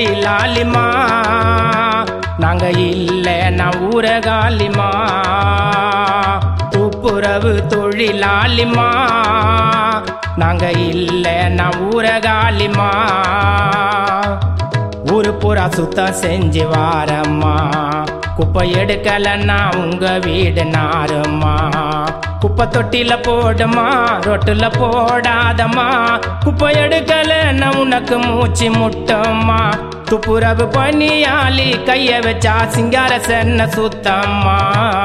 தொழிலாளிமா நாங்க இல்ல நான் ஊரகாலிமா துப்புரவு தொழிலாளிமா நாங்க இல்ல நான் ஊரகாலிமா ஊரு பூரா சுத்தம் செஞ்சு வாரம்மா குப்பை எடுக்கலன்னா உங்க வீடு நாருமா குப்பை தொட்டில போடுமா ரொட்டுல போடாதம்மா குப்பை எடுக்கலன்னா உனக்கு மூச்சு முட்டம்மா துப்புரவு பணியாளி கைய வச்சா சிங்கார சென்ன சுத்தம்மா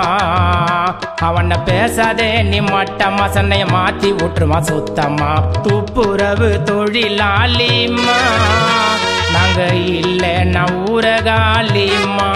அவன பேசாதே நீ மட்டம்மா சென்னைய மாத்தி விட்டுருமா சுத்தம்மா துப்புரவு தொழிலாளிம்மா நாங்க இல்ல நான் ஊரகாலிம்மா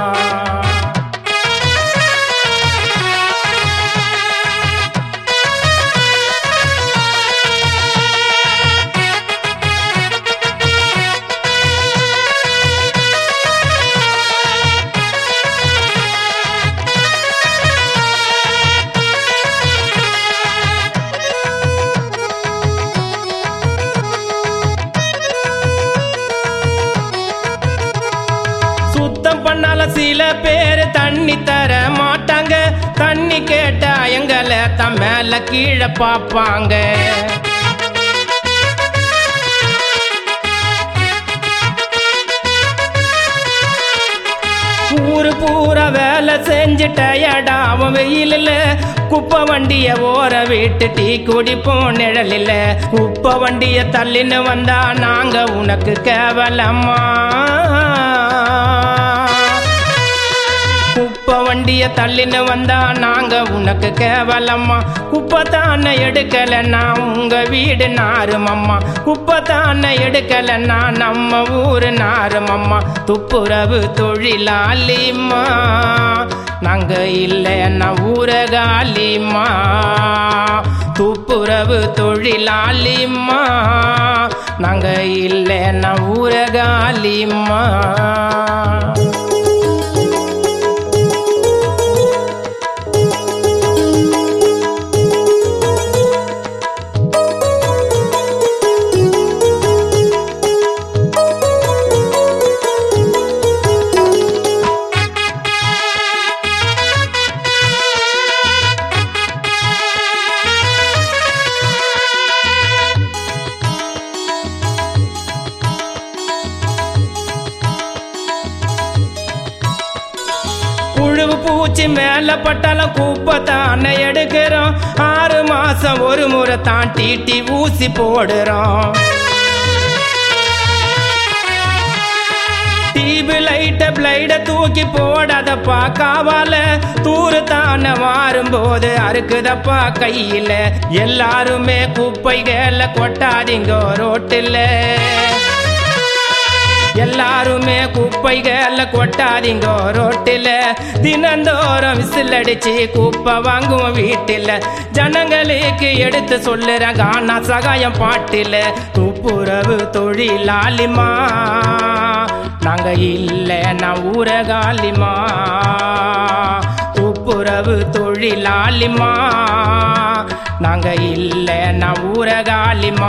சுத்தம் பண்ணால சில பேர் தண்ணி தர மாட்டாங்க தண்ணி கேட்டா எங்களை தன் மேல கீழே பார்ப்பாங்க ஊரு பூரா வேலை செஞ்சு டயர்டாவும் வெயிலில் குப்பை வண்டிய ஓர விட்டு டீ குடிப்போம் நிழலில் குப்பை வண்டிய தள்ளின்னு வந்தா நாங்க உனக்கு கேவலம்மா குப்பை வண்டிய தள்ளின்னு வந்தா நாங்க உனக்கு கேவலம்மா குப்பை தானே எடுக்கலன்னா உங்க வீடு நாருமம்மா குப்பை தானே எடுக்கலன்னா நம்ம ஊரு நாருமம்மா துப்புரவு தொழிலாளிம்மா நாங்க இல்லைன்னா ஊரகாலிம்மா துப்புரவு தொழிலாளிம்மா நாங்க இல்லைன்னா ஊரகாலிம்மா புழுவு பூச்சி மேல பட்டாலும் குப்பை தானே எடுக்கிறோம் ஆறு மாசம் ஒரு முறை தான் டீட்டி ஊசி போடுறோம் டியூப் லைட்ட பிளைட தூக்கி போடாதப்பா காவால தூரு தானே மாறும்போது அறுக்குதப்பா கையில எல்லாருமே குப்பைகளை கொட்டாதீங்க ரோட்டில் எல்லாருமே குப்பைகள கொட்டாதீங்க ரோட்டில் தினந்தோறும் விசில் அடிச்சு குப்பை வாங்குவோம் வீட்டில் ஜனங்களுக்கு எடுத்து சொல்லுறேன் கானா சகாயம் பாட்டில் துப்புரவு தொழிலாளிமா நாங்க இல்ல நான் ஊரகாலிமா துப்புரவு தொழிலாளிமா நாங்க இல்ல நான் ஊரகாலிமா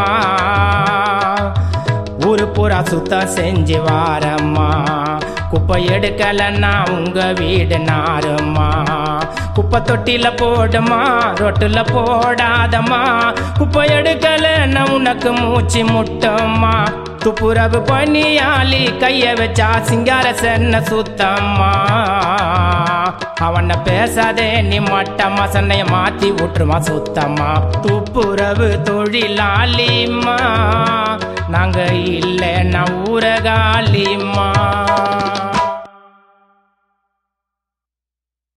ஊரு பூரா சுத்தம் செஞ்சு வாரம்மா குப்பை எடுக்கலன்னா உங்க வீடு நாருமா குப்பை தொட்டில போடுமா ரொட்டுல போடாதம்மா குப்பை எடுக்கலன்னா உனக்கு மூச்சு முட்டம்மா துப்புரவு பணியாளி கைய வச்சா சிங்கார சென்ன சுத்தம்மா அவன பேசாதே நீ மட்டம்மா சென்னைய மாத்தி விட்டுருமா சுத்தம்மா துப்புரவு தொழிலாளிம்மா நாங்க இல்ல நான் ஊரகாலிம்மா